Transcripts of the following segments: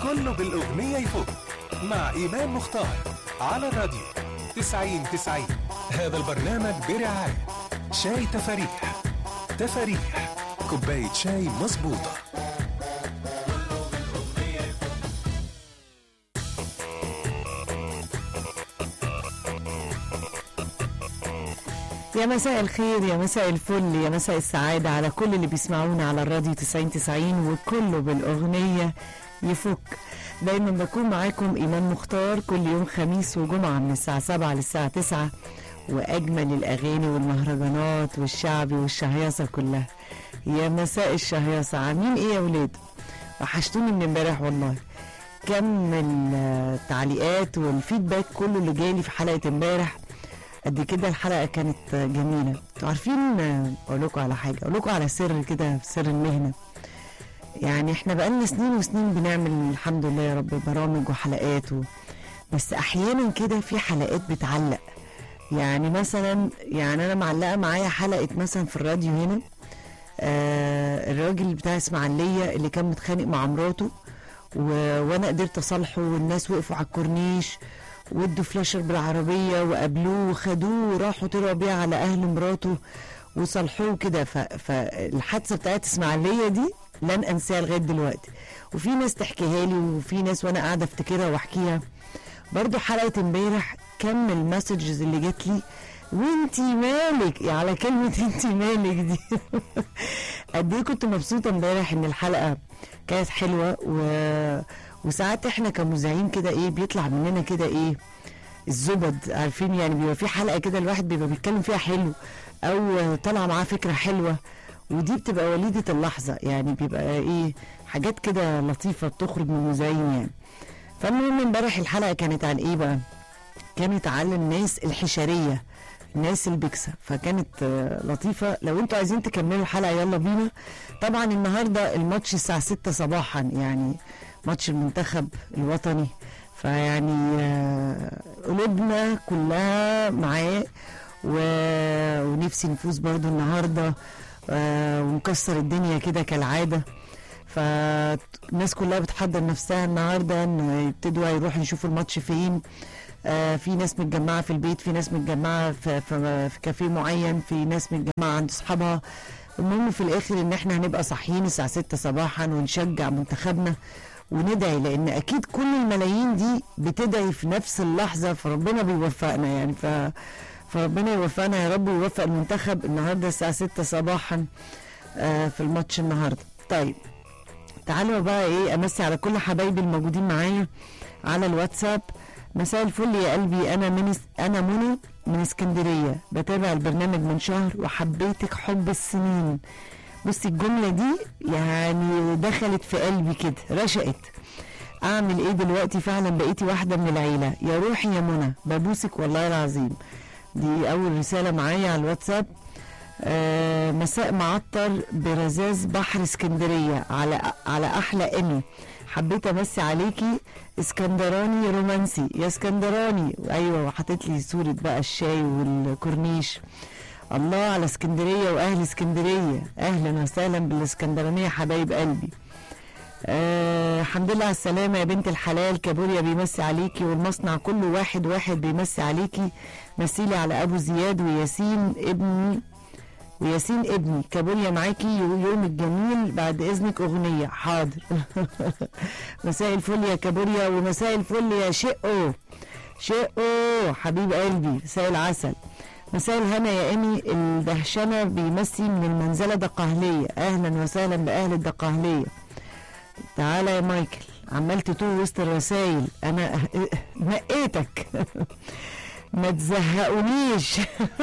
كله بالأغنية يفوت مع إيمان مختار على الراديو 90 90 هذا البرنامج برعاية شاي تفاريح تفاريح كوباية شاي مظبوطة يا مساء الخير يا مساء الفل يا مساء السعادة على كل اللي بيسمعونا على الراديو 90 90 وكله بالأغنية يفك دايما بكون معاكم إيمان مختار كل يوم خميس وجمعة من الساعة 7 للساعة 9 وأجمل الأغاني والمهرجانات والشعبي والشهيصة كلها يا مساء الشهيصة عاملين إيه يا ولاد وحشتوني من امبارح والله كم التعليقات والفيدباك كله اللي جالي في حلقة امبارح قد كده الحلقه كانت جميله انتوا عارفين اقول لكم على حاجه اقول لكم على سر كده في سر المهنه يعني احنا بقالنا سنين وسنين بنعمل الحمد لله يا رب برامج وحلقات و... بس احيانا كده في حلقات بتعلق يعني مثلا يعني انا معلقه معايا حلقه مثلا في الراديو هنا آه الراجل بتاع اسماعيليه اللي كان متخانق مع مراته و... وانا قدرت اصالحه والناس وقفوا على الكورنيش وادوا فلاشر بالعربيه وقابلوه وخدوه وراحوا طلعوا بيه على اهل مراته وصالحوه كده ف... فالحادثه بتاعت اسماعيليه دي لن انساها لغايه دلوقتي وفي ناس تحكيها لي وفي ناس وانا قاعده افتكرها واحكيها برضو حلقه امبارح كم المسجز اللي جات لي وانتي مالك يعني على كلمه انتي مالك دي قد ايه كنت مبسوطه امبارح ان الحلقه كانت حلوه و... وساعات احنا كمذيعين كده ايه بيطلع مننا كده ايه الزبد عارفين يعني بيبقى في حلقه كده الواحد بيبقى بيتكلم فيها حلو او طالعه معاه فكره حلوه ودي بتبقى وليده اللحظه يعني بيبقى ايه حاجات كده لطيفه بتخرج من المذيعين يعني فالمهم امبارح الحلقه كانت عن ايه بقى كانت عن الناس الحشريه الناس البكسة فكانت لطيفة لو انتوا عايزين تكملوا الحلقة يلا بينا طبعا النهاردة الماتش الساعة 6 صباحا يعني ماتش المنتخب الوطني فيعني قلوبنا كلها معاه و... ونفسي نفوز برضو النهارده ونكسر الدنيا كده كالعاده فالناس كلها بتحضر نفسها النهارده ان يبتدوا يروحوا يشوفوا الماتش فين آه في ناس متجمعه في البيت في ناس متجمعه في, في, في كافيه معين في ناس متجمعه عند اصحابها المهم في الاخر ان احنا هنبقى صاحيين الساعه 6 صباحا ونشجع منتخبنا وندعي لان اكيد كل الملايين دي بتدعي في نفس اللحظه فربنا بيوفقنا يعني ف فربنا يوفقنا يا رب ويوفق المنتخب النهارده الساعه 6 صباحا آه في الماتش النهارده طيب تعالوا بقى ايه امسي على كل حبايبي الموجودين معايا على الواتساب مساء الفل يا قلبي انا من انا منى من اسكندريه بتابع البرنامج من شهر وحبيتك حب السنين بصي الجمله دي يعني دخلت في قلبي كده رشقت اعمل ايه دلوقتي فعلا بقيتي واحده من العيله يا روحي يا منى ببوسك والله العظيم دي اول رساله معايا على الواتساب آه مساء معطر برذاذ بحر اسكندريه على على احلى امي حبيت امسي عليكي اسكندراني رومانسي يا اسكندراني ايوه وحطيت لي صوره بقى الشاي والكورنيش الله على اسكندريه واهل اسكندريه اهلا وسهلا بالاسكندرانيه حبايب قلبي آه الحمد لله على السلامه يا بنت الحلال كابوريا بيمسي عليكي والمصنع كله واحد واحد بيمسي عليكي مسيلي على ابو زياد وياسين ابني وياسين ابني كابوريا معاكي يوم الجميل بعد اذنك اغنيه حاضر مساء الفل يا كابوريا ومساء الفل يا شقو شقو حبيب قلبي مساء العسل مساء الهنا يا ايمي الدهشنه بيمسي من المنزله دقهليه اهلا وسهلا باهل الدقهليه تعالى يا مايكل عمال تتوه وسط الرسايل انا نقيتك ما تزهقونيش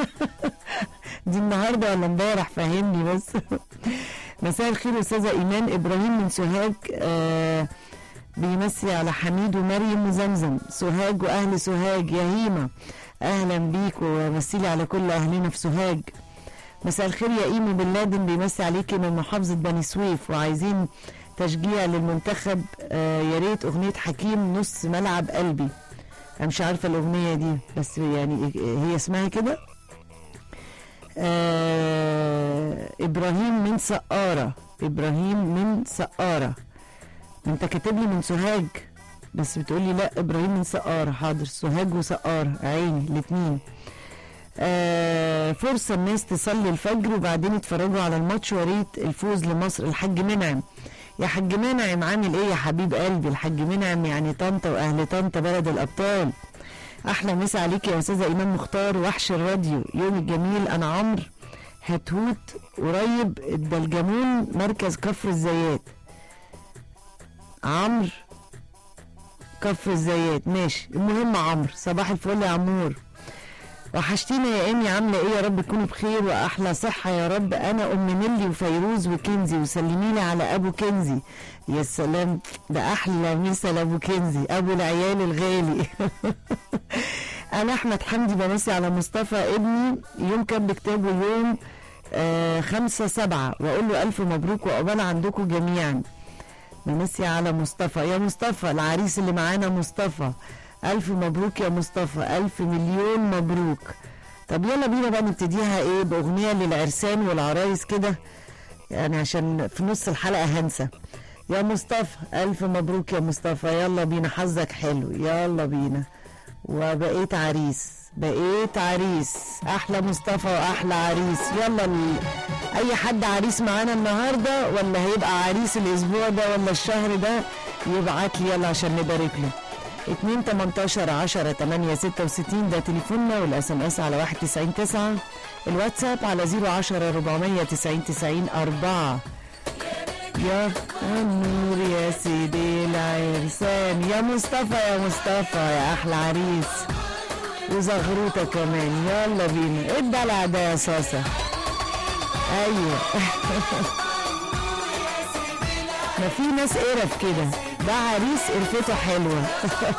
دي النهارده ولا امبارح فهمني بس مساء الخير استاذه ايمان ابراهيم من سوهاج آه بيمسي على حميد ومريم وزمزم سوهاج واهل سوهاج يا هيمه اهلا بيك ومسيلي على كل اهلنا في سوهاج مساء الخير يا ايمو بن لادن بيمسي عليكي من محافظه بني سويف وعايزين تشجيع للمنتخب آه يا ريت اغنيه حكيم نص ملعب قلبي انا مش عارفه الاغنيه دي بس يعني هي اسمها كده آه ابراهيم من سقاره ابراهيم من سقاره انت كاتب لي من سوهاج بس بتقولي لا ابراهيم من سقارة حاضر سوهاج وسقارة عيني الاتنين آه فرصة الناس تصلي الفجر وبعدين يتفرجوا على الماتش وريت الفوز لمصر الحاج منعم يا حاج منعم عامل ايه يا حبيب قلبي الحاج منعم يعني طنطا واهل طنطا بلد الابطال احلى مسا عليك يا استاذه ايمان مختار وحش الراديو يوم الجميل انا عمرو هتهوت قريب الدلجمون مركز كفر الزيات عمرو كفر الزيات ماشي المهم عمرو صباح الفل يا عمور وحشتينا يا ايمي عامله ايه يا رب تكوني بخير واحلى صحه يا رب انا ام نيلي وفيروز وكنزي وسلمي لي على ابو كنزي يا سلام ده احلى مثل ابو كنزي ابو العيال الغالي انا احمد حمدي بمسي على مصطفى ابني يوم كان بكتابه يوم آه خمسة سبعة واقول له الف مبروك وعقبال عندكم جميعا بمسي على مصطفى يا مصطفى العريس اللي معانا مصطفى ألف مبروك يا مصطفى ألف مليون مبروك طب يلا بينا بقى نبتديها ايه بأغنية للعرسان والعرايس كده يعني عشان في نص الحلقة هنسى يا مصطفى ألف مبروك يا مصطفى يلا بينا حظك حلو يلا بينا وبقيت عريس بقيت عريس أحلى مصطفى وأحلى عريس يلا ال... أي حد عريس معانا النهاردة ولا هيبقى عريس الأسبوع ده ولا الشهر ده يبعت لي يلا عشان نبارك له 2 18 10 8 66 ده تليفوننا والاس ام اس على 199 الواتساب على 010 490 90 4 يا النور يا سيدي العرسان يا مصطفى يا مصطفى يا احلى عريس وزغروطه كمان يلا بينا ايه الدلع ده يا صاصه ايوه ما في ناس قرف كده ده عريس قرفته حلوه